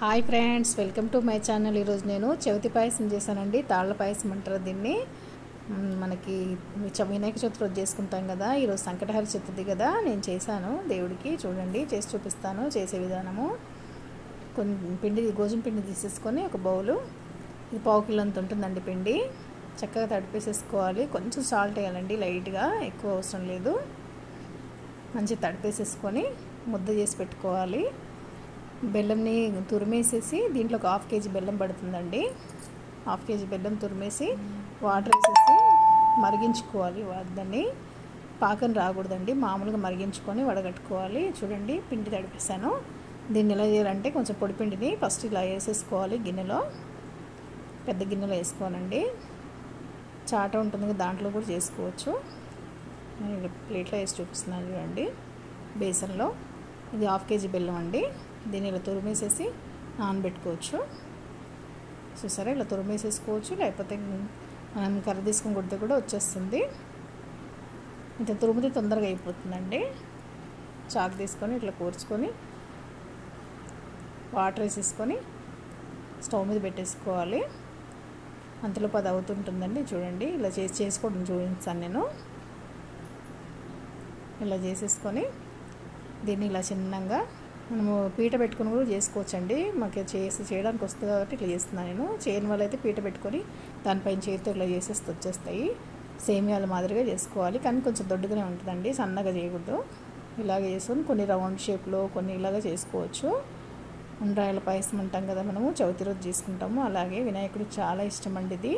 hi friends welcome to my channel ఈరోజు నేను చవితి పాయసం చేశానండి తాళ్ళ పాయసం అంటారు దీన్ని మ్, మనకి చ- వినాయక చవితి రోజు చేసుకుంటాం కదా ఈరోజు సంకటహరి చతుర్థి కదా నేను చేశాను దేవుడికి చూడండి చేసి చూపిస్తాను చేసే విధానము కొన్ని పిండి గోధుమ పిండి తీసేసుకొని ఒక బౌలు ఇది పావు కిలో అంత ఉంటుందండి పిండి చక్కగా తడిపేసేసుకోవాలి కొంచెం సాల్ట్ వేయాలండి లైట్గా ఎక్కువ అవసరం లేదు మంచి తడిపేసేసుకొని ముద్ద చేసి పెట్టుకోవాలి బెల్లంని తురిమేసేసి దీంట్లో ఒక హాఫ్ కేజీ బెల్లం పడుతుందండి హాఫ్ కేజీ బెల్లం తురిమేసి వాటర్ వేసేసి మరిగించుకోవాలి వా- దాన్ని పాకం రాకూడదండి మామూలుగా మరిగించుకొని వడగట్టుకోవాలి చూడండి పిండి తడిపేసాను దీన్ని ఎలా చేయాలంటే కొంచెం పొడి పిండిని ఫస్ట్ ఇలా వేసేసుకోవాలి గిన్నెలో పెద్ద గిన్నెలో వేసుకోవాలండి చాట ఉంటుంది కదా, దాంట్లో కూడా చేసుకోవచ్చు నేను ఇలా ప్లేట్లో వేసి చూపిస్తున్నాను చూడండి బేసన్లో ఇది హాఫ్ కేజీ బెల్లం అండి దీన్ని ఇలా తురిమేసేసి నానబెట్టుకోవచ్చు చూసారా ఇలా తురిమేసేసుకోవచ్చు లేకపోతే మనం కర్ర తీసుకొని కొడితే కూడా వచ్చేస్తుంది ఇంత తురిమితే తొందరగా అయిపోతుందండి చాకు తీసుకొని ఇట్లా కూర్చుకొని వాటర్ వేసేసుకొని స్టవ్ మీద పెట్టేసుకోవాలి అంతలోపు అది అవుతుంటుందండి చూడండి ఇలా చేసి చేసుకోవడం చూపించాను నేను ఇలా చేసేసుకొని దీన్ని ఇలా చిన్నగా మనము పీట పెట్టుకుని కూడా చేసుకోవచ్చండి మాకు చేసి చేయడానికి వస్తుంది కాబట్టి ఇట్లా చేస్తున్నాను నేను చేయని వాళ్ళైతే పీట పెట్టుకొని దానిపైన చేతితో ఇట్లా చేసేస్తే వచ్చేస్తాయి సేమియాల మాదిరిగా చేసుకోవాలి కానీ కొంచెం దొడ్డుగానే ఉంటుందండి సన్నగా చేయకూడదు ఇలాగ చేసుకొని కొన్ని రౌండ్ షేప్లో కొన్ని ఇలాగ చేసుకోవచ్చు ఉండ్రాయల పాయసం అంటాం కదా మనము చవితి రోజు చేసుకుంటాము అలాగే వినాయకుడు చాలా ఇష్టం అండి ఇది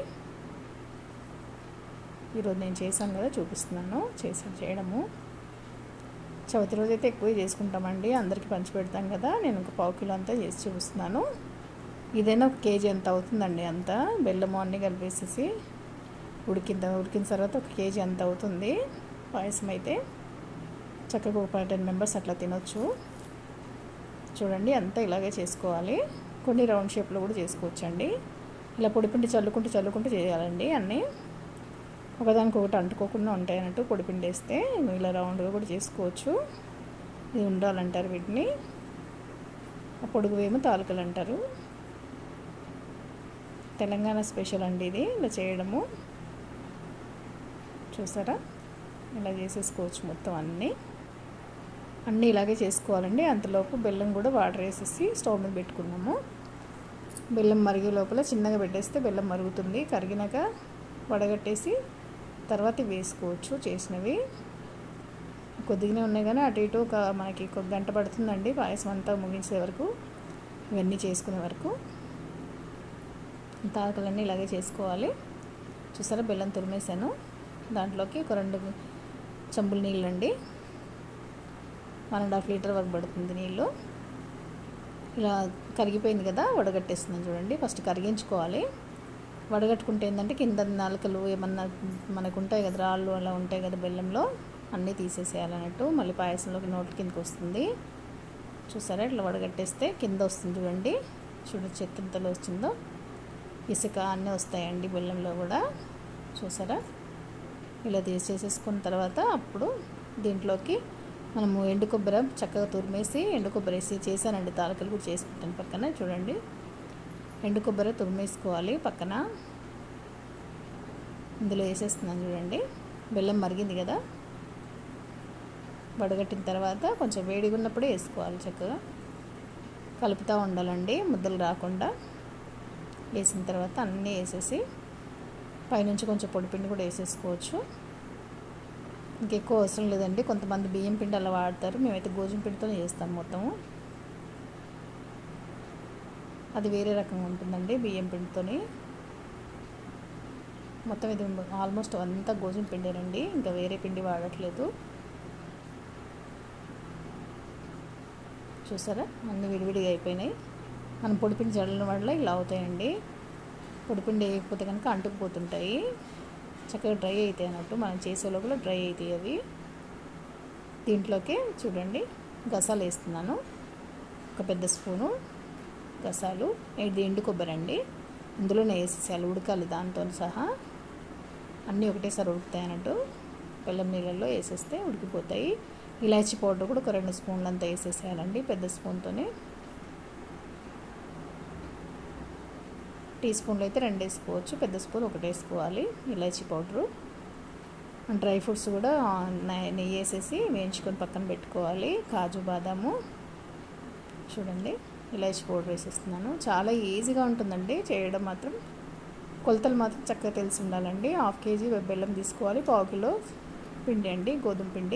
ఈరోజు నేను చేశాను కదా చూపిస్తున్నాను చేసి చేయడము చవితి రోజు అయితే ఎక్కువ చేసుకుంటామండి అందరికీ పంచి పెడతాం కదా నేను ఒక పావు కిలో అంతా చేసి చూపిస్తున్నాను ఇదైనా ఒక కేజీ అంత అవుతుందండి అంత బెల్లము అన్నీ కలిపేసేసి ఉడికిన ఉడికిన తర్వాత ఒక కేజీ అంత అవుతుంది పాయసం అయితే చక్కగా ఒక టెన్ మెంబర్స్ అట్లా తినొచ్చు చూడండి అంతా ఇలాగే చేసుకోవాలి కొన్ని రౌండ్ షేప్లో కూడా చేసుకోవచ్చండి ఇలా పొడిపిండి చల్లుకుంటూ చల్లుకుంటూ చేయాలండి అన్నీ ఒకదానికి ఒకటి అంటుకోకుండా ఉంటాయి అన్నట్టు పొడిపిండి వేస్తే ఇలా రౌండ్గా కూడా చేసుకోవచ్చు ఇది ఉండాలంటారు వీటిని ఆ పొడుగువేమో తాలూకలు అంటారు తెలంగాణ స్పెషల్ అండి ఇది ఇలా చేయడము చూసారా ఇలా చేసేసుకోవచ్చు మొత్తం అన్నీ అన్నీ ఇలాగే చేసుకోవాలండి అంతలోపు బెల్లం కూడా వాటర్ వేసేసి స్టవ్ మీద పెట్టుకున్నాము బెల్లం మరిగే లోపల చిన్నగా పెట్టేస్తే బెల్లం మరుగుతుంది కరిగినాక వడగట్టేసి తర్వాత వేసుకోవచ్చు చేసినవి కొద్దిగానే ఉన్నాయి కానీ అటు ఇటు ఒక మనకి ఒక గంట పడుతుందండి పాయసం అంతా ముగించే వరకు ఇవన్నీ చేసుకునే వరకు తాకలన్నీ ఇలాగే చేసుకోవాలి చూసారా బెల్లం తురిమేసాను దాంట్లోకి ఒక రెండు చెంబులు నీళ్ళండి వన్ అండ్ హాఫ్ లీటర్ వరకు పడుతుంది నీళ్ళు ఇలా కరిగిపోయింది కదా వడగట్టేస్తున్నాను చూడండి ఫస్ట్ కరిగించుకోవాలి వడగట్టుకుంటే ఏంటంటే కింద నాలుకలు ఏమన్నా మనకు ఉంటాయి కదా రాళ్ళు అలా ఉంటాయి కదా బెల్లంలో అన్నీ తీసేసేయాలన్నట్టు మళ్ళీ పాయసంలోకి నోట్ల కిందకి వస్తుంది చూసారా ఇట్లా వడగట్టేస్తే కింద వస్తుంది చూడండి చూడు చెత్తంతలో వచ్చిందో ఇసుక అన్నీ వస్తాయండి బెల్లంలో కూడా చూసారా ఇలా తీసేసేసుకున్న తర్వాత అప్పుడు దీంట్లోకి మనము ఎండు కొబ్బరి చక్కగా తురిమేసి ఎండు కొబ్బరి వేసి చేశానండి తాలకలు కూడా చేసి పెట్టాను పక్కన చూడండి ఎండు కొబ్బరి తురిమేసుకోవాలి పక్కన ఇందులో వేసేస్తున్నాను చూడండి బెల్లం మరిగింది కదా వడగట్టిన తర్వాత కొంచెం వేడిగా ఉన్నప్పుడే వేసుకోవాలి చక్కగా కలుపుతూ ఉండాలండి ముద్దలు రాకుండా వేసిన తర్వాత అన్నీ వేసేసి పైనుంచి కొంచెం పొడిపిండి కూడా వేసేసుకోవచ్చు ఇంకెక్కువ అవసరం లేదండి కొంతమంది బియ్యం పిండి అలా వాడతారు మేమైతే గోధుమ పిండితోనే చేస్తాం మొత్తము అది వేరే రకంగా ఉంటుందండి బియ్యం పిండితోని మొత్తం ఇది ఆల్మోస్ట్ అంతా గోధుమ పిండేనండి ఇంకా వేరే పిండి వాడట్లేదు చూసారా అన్నీ విడివిడిగా అయిపోయినాయి మనం పొడిపిండి జడల వల్ల ఇలా అవుతాయండి పొడిపిండి వేయకపోతే కనుక అంటుకుపోతుంటాయి చక్కగా డ్రై అవుతాయి అన్నట్టు మనం చేసే లోపల డ్రై అవుతాయి అవి దీంట్లోకి చూడండి గసాలు వేస్తున్నాను ఒక పెద్ద స్పూను గసాలు ఇది ఎండు కొబ్బరి అండి ఇందులోనే వేసేసాలి ఉడకాలి దాంతో సహా అన్నీ ఒకటేసారి ఉడుకుతాయి అన్నట్టు బెల్లం నీళ్ళల్లో వేసేస్తే ఉడికిపోతాయి ఇలాచీ పౌడర్ కూడా ఒక రెండు స్పూన్లు అంతా వేసేసేయాలండి పెద్ద స్పూన్తోనే టీ స్పూన్లు అయితే రెండు వేసుకోవచ్చు పెద్ద స్పూన్ ఒకటి వేసుకోవాలి ఇలాచీ పౌడరు డ్రై ఫ్రూట్స్ కూడా నెయ్యి వేసేసి వేయించుకొని పక్కన పెట్టుకోవాలి కాజు బాదాము చూడండి ఇలాచీ పౌడర్ వేసేస్తున్నాను చాలా ఈజీగా ఉంటుందండి చేయడం మాత్రం కొలతలు మాత్రం చక్కగా తెలిసి ఉండాలండి హాఫ్ కేజీ బెల్లం తీసుకోవాలి పావు కిలో పిండి అండి గోధుమ పిండి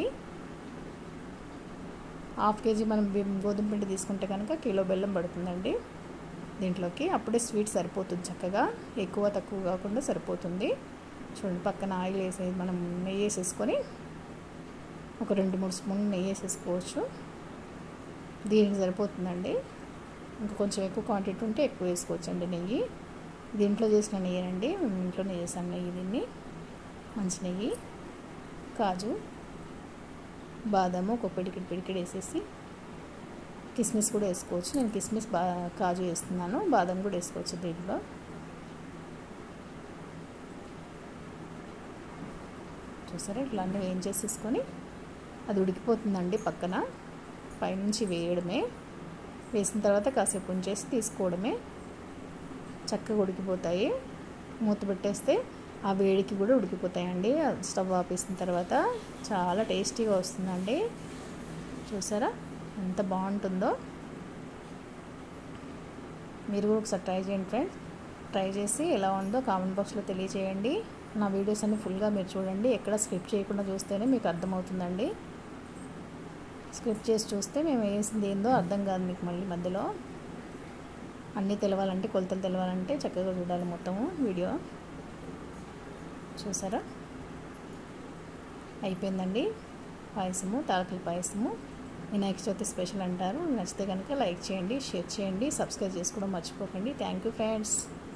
హాఫ్ కేజీ మనం గోధుమ పిండి తీసుకుంటే కనుక కిలో బెల్లం పడుతుందండి దీంట్లోకి అప్పుడే స్వీట్ సరిపోతుంది చక్కగా ఎక్కువ తక్కువ కాకుండా సరిపోతుంది చూడండి పక్కన ఆయిల్ వేసే మనం నెయ్యి వేసేసుకొని ఒక రెండు మూడు స్పూన్లు నెయ్యి వేసేసుకోవచ్చు దీనికి సరిపోతుందండి ఇంకా కొంచెం ఎక్కువ క్వాంటిటీ ఉంటే ఎక్కువ వేసుకోవచ్చు అండి నెయ్యి దీంట్లో చేసిన నెయ్యేనండి మేము ఇంట్లోనే చేసాం నెయ్యి దీన్ని మంచి నెయ్యి కాజు బాదాము ఒక పిడికిడి పిడికిడి వేసేసి కిస్మిస్ కూడా వేసుకోవచ్చు నేను కిస్మిస్ బా కాజు వేస్తున్నాను బాదం కూడా వేసుకోవచ్చు దీంట్లో చూసారా ఇట్లా అన్నీ వేయించేసేసుకొని అది ఉడికిపోతుందండి పక్కన పైనుంచి వేయడమే వేసిన తర్వాత కాసేపు ఉంచేసి తీసుకోవడమే చక్కగా ఉడికిపోతాయి మూత పెట్టేస్తే ఆ వేడికి కూడా ఉడికిపోతాయండి స్టవ్ ఆపేసిన తర్వాత చాలా టేస్టీగా వస్తుందండి చూసారా ఎంత బాగుంటుందో మీరు కూడా ఒకసారి ట్రై చేయండి ఫ్రెండ్స్ ట్రై చేసి ఎలా ఉందో కామెంట్ బాక్స్లో తెలియచేయండి నా వీడియోస్ అన్ని ఫుల్గా మీరు చూడండి ఎక్కడ స్క్రిప్ట్ చేయకుండా చూస్తేనే మీకు అర్థమవుతుందండి స్క్రిప్ట్ చేసి చూస్తే మేము వేసింది ఏందో అర్థం కాదు మీకు మళ్ళీ మధ్యలో అన్నీ తెలవాలంటే కొలతలు తెలవాలంటే చక్కగా చూడాలి మొత్తము వీడియో చూసారా అయిపోయిందండి పాయసము తారకల పాయసము వినాయక చవితి స్పెషల్ అంటారు నచ్చితే కనుక లైక్ చేయండి షేర్ చేయండి సబ్స్క్రైబ్ చేసుకోవడం మర్చిపోకండి థ్యాంక్ యూ ఫ్రెండ్స్